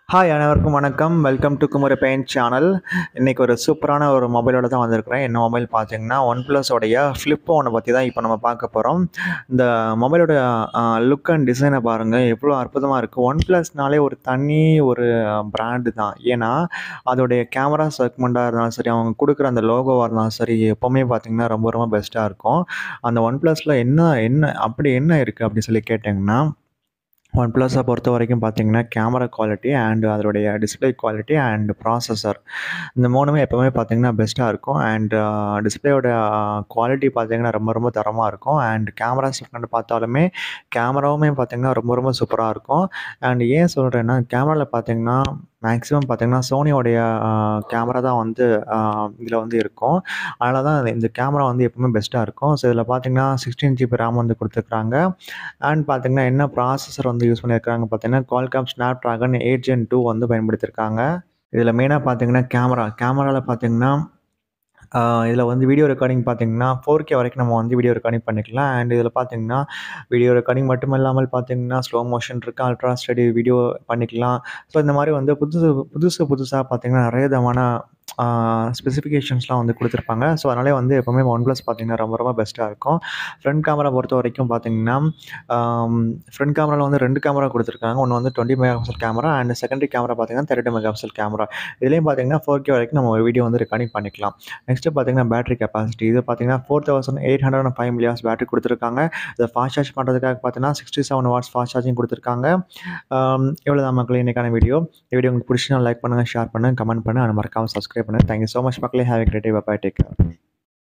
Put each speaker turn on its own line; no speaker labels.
hi அனைவருக்கும் வணக்கம் welcome to Kumari paint channel இன்றைக்கி ஒரு சூப்பரான ஒரு மொபைலோட தான் வந்திருக்கிறேன் என்ன மொபைல் பார்த்தீங்கன்னா ஒன் ப்ளஸோடைய ஃப்ளிப் ஃபோனை பற்றி தான் இப்போ நம்ம பார்க்க போகிறோம் இந்த மொபைலோட லுக் அண்ட் டிசைனை பாருங்கள் எவ்வளோ அற்புதமாக இருக்குது ஒன் ப்ளஸ்னாலே ஒரு தனி ஒரு பிராண்டு தான் ஏன்னா அதோடைய கேமரா செக்மெண்ட்டாக இருந்தாலும் சரி அவங்க கொடுக்குற அந்த லோகோவாக இருந்தாலும் சரி எப்போவுமே பார்த்திங்கன்னா ரொம்ப ரொம்ப பெஸ்ட்டாக இருக்கும் அந்த ஒன் ப்ளஸில் என்ன என்ன அப்படி என்ன இருக்குது அப்படின்னு சொல்லி கேட்டிங்கன்னா ஒன் ப்ளஸை பொறுத்த வரைக்கும் பார்த்தீங்கன்னா கேமரா குவாலிட்டி அண்ட் அதோடைய டிஸ்பிளே குவாலிட்டி அண்ட் ப்ராசஸர் இந்த மூணுமே எப்போவுமே பார்த்தீங்கன்னா பெஸ்ட்டாக இருக்கும் அண்ட் டிஸ்பிளேயோட குவாலிட்டி பார்த்தீங்கன்னா ரொம்ப ரொம்ப தரமாக இருக்கும் அண்ட் கேமரா செகண்ட் பார்த்தாலுமே கேமராவுமே பார்த்தீங்கன்னா ரொம்ப ரொம்ப சூப்பராக இருக்கும் அண்ட் ஏன் சொல்கிறேன்னா கேமராவில் பார்த்தீங்கன்னா மேக்ஸிமம் பார்த்தீங்கன்னா சோனியோடைய கேமரா தான் வந்து இதில் வந்து இருக்கும் அதனால தான் இந்த கேமரா வந்து எப்பவுமே பெஸ்ட்டாக இருக்கும் ஸோ இதில் பார்த்தீங்கன்னா சிக்ஸ்டீன் ஜிபி ரேம் வந்து கொடுத்துருக்குறாங்க அண்ட் பார்த்தீங்கன்னா என்ன ப்ராசஸர் வந்து யூஸ் பண்ணியிருக்காங்க பார்த்தீங்கன்னா Qualcomm Snapdragon eight gen two வந்து பயன்படுத்தியிருக்காங்க இதில் மெயினாக பார்த்தீங்கன்னா கேமரா கேமராவில் பார்த்தீங்கன்னா இதில் வந்து வீடியோ ரெக்கார்டிங் பார்த்தீங்கன்னா ஃபோர் கே வரைக்கும் நம்ம வந்து வீடியோ ரெக்கார்டிங் பண்ணிக்கலாம் அண்ட் இதில் பார்த்தீங்கன்னா வீடியோ ரெக்கார்டிங் மட்டும் இல்லாமல் பார்த்தீங்கன்னா ஸ்லோ மோஷன் இருக்குது அல்ட்ரா ஸ்டடி வீடியோ பண்ணிக்கலாம் ஸோ இந்த மாதிரி வந்து புதுசு புதுசு புதுசாக பார்த்தீங்கன்னா நிறைய விதமான ஸ்பெசிஃபிகேஷன்ஸ்லாம் வந்து கொடுத்துருப்பாங்க ஸோ அதனாலே வந்து எப்போவுமே ஒன் ப்ளஸ் பார்த்தீங்கன்னா ரொம்ப ரொம்ப பெஸ்ட்டாக இருக்கும் ஃப்ரண்ட் கேமரா பொறுத்த வரைக்கும் பார்த்தீங்கன்னா ஃப்ரண்ட் கேமராவில் வந்து ரெண்டு கேமரா கொடுத்துருக்காங்க ஒன்று வந்து twenty megapixel camera and secondary camera பார்த்தீங்கன்னா தேர்ட்டி மெகா பிக்சல் கேமரா இதுலேயும் பார்த்தீங்கன்னா ஃபோர் கே வரைக்கும் நம்ம வீடியோ வந்து ரெக்கார்டிங் பண்ணிக்கலாம் நெக்ஸ்ட்டு பார்த்தீங்கன்னா பேட்டரி கெப்பாசிட்டி இது பார்த்தீங்கன்னா four thousand eight hundred and five milliamps battery கொடுத்துருக்காங்க இதை ஃபாஸ்ட் சார்ஜ் பண்ணுறதுக்காக பார்த்தீங்கன்னா sixty seven watts fast charging கொடுத்துருக்காங்க இவ்வளோ தான் மக்களே இன்றைக்கான வீடியோ இந்த வீடியோ உங்களுக்கு பிடிச்சினா லைக் பண்ணுங்கள் ஷேர் பண்ணுங்கள் கமெண்ட் பண்ணுங்கள் அது மறக்காமல் சப்ஸ்கிரைப் பண்ணுங்கள் தேங்க்யூ ஸோ மச் மக்களே have great bye take care